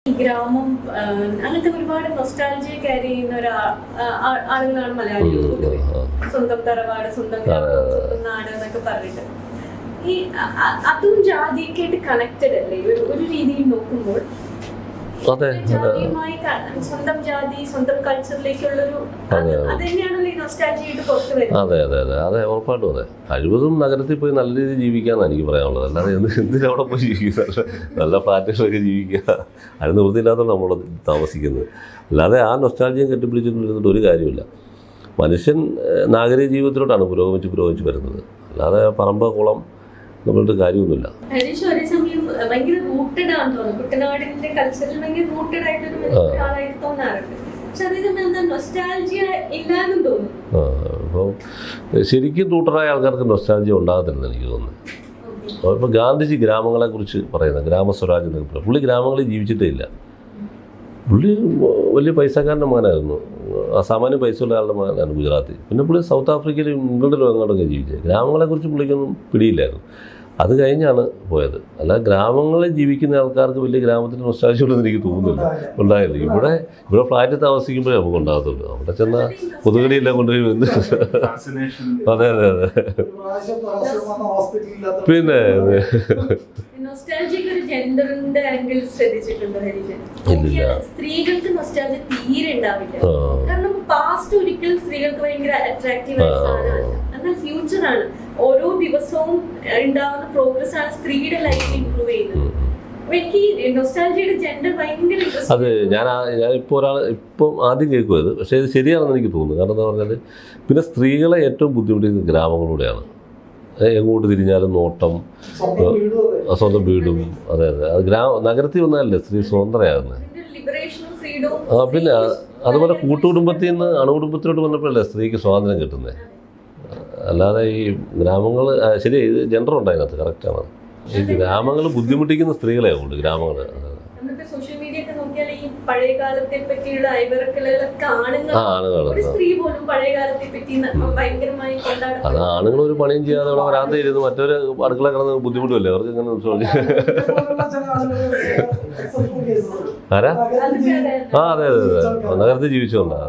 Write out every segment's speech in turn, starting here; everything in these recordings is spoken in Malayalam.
ഈ ഗ്രാമം ആ, അങ്ങനത്തെ ഒരുപാട് നൊസ്റ്റാലജിയ ക്യാരി ചെയ്യുന്ന ഒരു ആ- ആ- ആളുകളാണ് മലയാളികൾ പൊതുവെ സ്വന്തം തറവാട് സ്വന്തം ഗ്രാമം സ്വന്തം നാട് എന്നൊക്കെ പറഞ്ഞിട്ട് ഈ അ- അ- അതും ജാതിയൊക്കെ ആയിട്ട് കണക്റ്റഡ് അല്ലേ ഒരു ഒരു രീതിയിൽ നോക്കുമ്പോൾ അതെ അതെ ജാതിയുമായി ക- സ്വന്തം ജാതി സ്വന്തം കൾച്ചറിലേക്കുള്ളൊരു അതെ, അത് തന്നെയാണല്ലോ ഈ നൊസ്റ്റാലജിയായിട്ട് പുറത്തു വരുന്നത് അതെ അതെ അതെ അതെ ഉറപ്പായിട്ടും അതെ കഴിവതും നഗരത്തിൽ പോയി നല്ല രീതിയിൽ ജീവിക്കാന്നാണ് എനിക്ക് പറയാനുള്ളത് അല്ലാതെ എന്ത് എന്തിനാ അവിടെ പോയി ജീവിക്കുക നല്ല- നല്ല ഫ്ലാറ്റുകളൊക്കെ ജീവിക്കുക അതിന് നിവൃത്തിയില്ലാത്തതാണ് നമ്മൾ താമസിക്കുന്നത് അല്ലാതെ ആ നൊസ്റ്റാൾജിയം കെട്ടിപ്പിടിച്ചിട്ടിരുന്നിട്ട് ഒരു കാര്യമില്ല മനുഷ്യൻ ഏഹ്, നാഗരിക ജീവിതത്തിലോട്ടാണ് പുരോഗമിച്ച് പുരോഗമിച്ച് വരുന്നത് അല്ലാതെ പറമ്പ് കുളം എന്ന് പറഞ്ഞിട്ട് കാര്യമൊന്നുമില്ല ഹരീഷ് ഒരേ സമയം അഹ് ഭയങ്കര റൂട്ടഡ് ആണെന്ന് തോന്നുന്നു കുട്ടനാടിന്റെ കൾച്ചറിൽ ഭയങ്കര റൂട്ടഡ് ആയിട്ടൊരു ഒരാളായിട്ട് തോന്നാറുണ്ട് പക്ഷെ അതേ സമയം എന്താ നൊസ്റ്റാലജിയ ഇല്ലാന്നും തോന്നുന്നു ആ, അപ്പോൾ ശരിക്കും ടൂട്ടറായ ആൾക്കാർക്ക് നൊസ്റ്റാൾജിയ ഉണ്ടാകത്തില്ലെന്ന് എനിക്ക് തോന്നുന്നു Okay. ഇപ്പോൾ ഗാന്ധിജി ഗ്രാമങ്ങളെക്കുറിച്ച് പറയുന്നത് ഗ്രാമസ്വരാജ് എന്നൊക്കെ പറയും പുള്ളി ഗ്രാമങ്ങളിൽ ജീവിച്ചിട്ടേ ഇല്ല പുള്ളി വലിയ പൈസക്കാരൻ്റെ മകനായിരുന്നു അസാമാന്യ പൈസയുള്ള ആളുടെ മകനാണ് ഗുജറാത്തിൽ പിന്നെ പുള്ളി സൗത്ത് ആഫ്രിക്കയിലും ഇംഗ്ലണ്ടിലും അങ്ങോട്ടൊക്കെ ജീവിച്ചത് ഗ്രാമങ്ങളെക്കുറിച്ച് പുള്ളിക്കൊന്നും പിടിയില്ലായിരുന്നു അത് കഴിഞ്ഞാണ് പോയത് അല്ല ഗ്രാമങ്ങളിൽ ജീവിക്കുന്ന ആൾക്കാർക്ക് വലിയ ഗ്രാമത്തിൽ നൊസ്റ്റാഴ്ചയുണ്ടെന്ന് എനിക്ക് തോന്നുന്നില്ല ഉണ്ടായില്ല ഇവിടെ ഇവിടെ ഫ്ലാറ്റിൽ താമസിക്കുമ്പോഴേ നമുക്ക് ഉണ്ടാകത്തുള്ളൂ അവിടെ ചെന്നാൽ കൊതുകടിയെല്ലാം കൊണ്ടുപോയി വന്ന് വാക്സിനേഷൻ അതെ അതെ അതെ പ്രാവശ്യം പ്രാവശ്യം വന്ന ഹോസ്പിറ്റലില്ലാത്ത പിന്നെ അതെ. നൊസ്റ്റാലജിക്ക് ഒരു ജെൻഡറിന്റെ ആംഗിൾ ശ്രദ്ധിച്ചിട്ടുണ്ടോ ഹരീഷ് ഇല്ലില്ല. സ്ത്രീകൾക്ക് നൊസ്റ്റാലജി തീരെ ഉണ്ടാവില്ല ആ. കാരണം പാസ്റ്റ് ഒരിക്കലും സ്ത്രീകൾക്ക് ഭയങ്കര അട്രാക്റ്റീവ് ആയ ആ. സാധനമല്ല എന്നാൽ ഫ്യൂച്ചർ ആണ് ഓരോ ദിവസവും ഉണ്ടാവുന്ന പ്രോഗ്രസ് ആണ് സ്ത്രീയുടെ ലൈഫിൽ ഇംപ്രൂവ് ചെയ്യുന്നത് അപ്പൊ എനിക്ക് നൊസ്റ്റാലജിയുടെ ജെൻഡർ ഭയങ്കര interest അത് ഞാൻ ആ- ഞാൻ ഇപ്പോൾ ഒരാൾ ഇപ്പം ആദ്യം കേൾക്കും അത് പക്ഷേ ഇത് ശരിയാണെന്ന് എനിക്ക് തോന്നുന്നു കാരണം എന്താ പറഞ്ഞാൽ പിന്നെ സ്ത്രീകളെ ഏറ്റവും ബുദ്ധിമുട്ടിക്കുന്നത് ഗ്രാമങ്ങളിലൂടെയാണ് ഏ, എങ്ങോട്ട് തിരിഞ്ഞാലും നോട്ടം സ്വന്തം വീടും അതെ ആ, സ്വന്തം വീടും അതെ അതെ അത് ഗ്രാമ നഗരത്തിൽ വന്നാലല്ലേ സ്ത്രീ സ്വതന്ത്രയാകുന്നത് ലിബറേഷനും ഫ്രീഡവും ആ പിന്നെ ആ- അതുപോലെ കൂട്ടുകുടുംബത്തിൽ നിന്ന് അണുകുടുംബത്തിലോട്ട് വന്നപ്പോഴല്ലേ സ്ത്രീക്ക് സ്വാതന്ത്ര്യം കിട്ടുന്നത് അല്ലാതെ ഈ ഗ്രാമങ്ങൾ ശരി ഇത് ജെൻഡർ ഉണ്ട് അതിനകത്ത് കറക്റ്റാണ് ഈ ഗ്രാമങ്ങൾ ബുദ്ധിമുട്ടിക്കുന്ന സ്ത്രീകളെ ഉള്ളൂ ഗ്രാമങ്ങൾ നമ്മളിപ്പോ സോഷ്യൽ മീഡിയ ഒക്കെ നോക്കിയാൽ ഈ പഴയ കാലത്തെ പറ്റിയുള്ള അയവിറക്കലുകളൊക്കെ ആണുങ്ങൾ ആ ആണുങ്ങൾ ഒരു സ്ത്രീ പോലും പഴയ കാലത്തെ പറ്റി ന- ഭയങ്കരമായി അത് കൊണ്ടാടും ആണുങ്ങൾ ഒരു പണിയും ചെയ്യാതെ അവിടെ വരാതെ ഇരുന്ന് മറ്റൊരു അടുക്കള കിടന്ന് ബുദ്ധിമുട്ടുമല്ലേ അവർക്ക് ഇങ്ങനെ ചോദിച്ചു ഇതുപോലുള്ള ചില ആളുകൾ successful cases ഉണ്ട്. ആരാ നഗരത്തിൽ ജീവി- ആ അതെ അതെ അതെ നഗരത്തിൽ ജീവിച്ചോണ്ടാ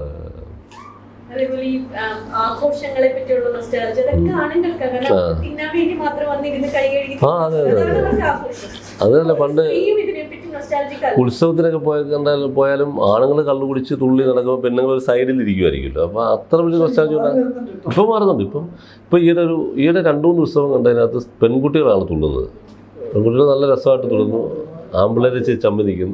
അതേപോലെ ഈ ആ, ആഘോഷങ്ങളെ പറ്റിയുള്ള നൊസ്റ്റാലജി അതൊക്കെ ആണുങ്ങൾക്ക് കാരണം ആ. തിന്നാൻ വേണ്ടി മാത്രം വന്നിരുന്ന് കൈ കഴുകി ആ, അതെ, അതെ, അതാണ് അതെ. അവർക്ക് ആഘോഷം അതല്ല പണ്ട് സ്ത്രീയും ഇതിനെ പറ്റി നൊസ്റ്റാലജിക് അല്ല ഉത്സവത്തിനൊക്കെ പോയ കണ്ടാൽ പോയാലും ആണുങ്ങൾ കള്ളു കുടിച്ച് തുള്ളി നടക്കുമ്പോൾ പെണ്ണുങ്ങൾ ഒരു സൈഡിൽ ഇരിക്കുമായിരിക്കുമല്ലോ അപ്പോൾ അത്ര വലിയ നൊസ്റ്റാൾജി മാറി വരുന്നുണ്ട് കേട്ടോ. ഇപ്പം മാറുന്നുണ്ട് ഇപ്പം ഇപ്പം ഈയിടെ ഒരു ഈയിടെ രണ്ട് മൂന്ന് ഉത്സവം കണ്ടതിനകത്ത് പെൺകുട്ടികളാണ് തുള്ളുന്നത് പെൺകുട്ടികൾ നല്ല രസമായിട്ട് തുള്ളുന്നു ആമ്പിളരെ ചമ്മി നിൽക്കുന്നു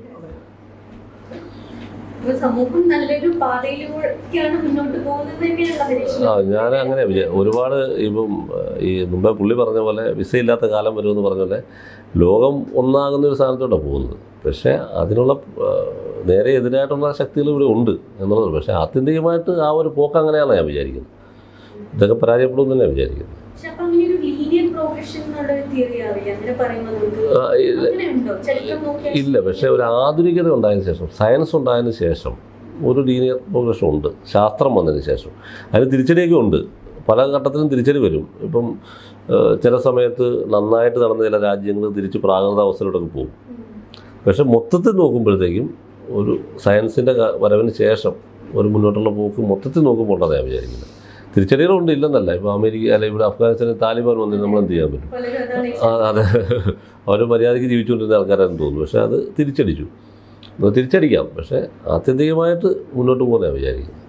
ഇപ്പൊ സമൂഹം നല്ലൊരു പാതയിലൂടെയാണ് മുന്നോട്ട് പോകുന്നത് തന്നെയാണ് ഹരീഷ് ആ ഞാൻ അങ്ങനെ വിചാ- ഒരുപാട് ഇപ്പം ഏഹ്, ഈ മുമ്പേ പുള്ളി പറഞ്ഞ പോലെ വിസയില്ലാത്ത കാലം വരുമെന്ന് പറഞ്ഞ പോലെ ലോകം ഒന്നാകുന്ന ഒരു സ്ഥാനത്തോട്ടാണ് പോകുന്നത് പക്ഷേ അതിനുള്ള ഏഹ്, നേരെ എതിരായിട്ടുള്ള ശക്തികൾ ഇവിടെ ഉണ്ട് എന്നുള്ളത് പക്ഷേ ആത്യന്തികമായിട്ട് ആ ഒരു പോക്ക് അങ്ങനെയാണ് ഞാൻ വിചാരിക്കുന്നത് ഇതൊക്കെ പരാജയപ്പെടും തന്നെ വിചാരിക്കുന്നത് പക്ഷെ അപ്പൊ അങ്ങനെ ഒരു ലീനിയർ പ്രോഗ്രഷൻ എന്നുള്ള ഒരു തിയറി അറിയാം അങ്ങനെ പറയുമ്പോൾ നമുക്ക് ആ, ഇല്ല. അങ്ങനെ ഉണ്ടോ ചരിത്രം നോക്കിയാൽ ഇല്ല പക്ഷേ ഒരു ആധുനികത ഉണ്ടായതിനു ശേഷം സയൻസ് ഉണ്ടായതിനു ശേഷം ഒരു ലീനിയർ പ്രോഗ്രഷൻ ഉണ്ട് ശാസ്ത്രം വന്നതിന് ശേഷം അതിന് തിരിച്ചടിയൊക്കെ ഉണ്ട് പല ഘട്ടത്തിലും തിരിച്ചടി വരും ഇപ്പം ഏഹ്, ചില സമയത്ത് നന്നായിട്ട് നടന്ന ചില രാജ്യങ്ങൾ തിരിച്ച് പ്രാകൃത അവസ്ഥയിലോട്ടൊക്കെ പോകും പക്ഷെ മൊത്തത്തിൽ നോക്കുമ്പോഴത്തേക്കും ഒരു സയൻസിൻ്റെ വരവിന് ശേഷം ഒരു മുന്നോട്ടുള്ള പോക്ക് മൊത്തത്തിൽ നോക്കുമ്പോൾ ഉണ്ടെന്ന് ഞാൻ വിചാരിക്കുന്നത് തിരിച്ചടികളുണ്ട് ഇല്ലെന്നല്ല ഇപ്പോൾ അമേരിക്ക അല്ലെ ഇവിടെ അഫ്ഗാനിസ്ഥാനിൽ താലിബാൻ വന്നിട്ട് നമ്മൾ എന്ത് ചെയ്യാൻ പറ്റും പലരും അതാണ് ആ, അതെ അവർ മര്യാദയ്ക്ക് ജീവിച്ചുകൊണ്ടിരുന്ന ആൾക്കാരാണെന്ന് തോന്നുന്നു പക്ഷേ അത് തിരിച്ചടിച്ചു അത് തിരിച്ചടിക്കാം പക്ഷേ ആത്യന്തികമായിട്ട് മുന്നോട്ട് പോകുന്നതാണ് വിചാരിക്കുന്നത്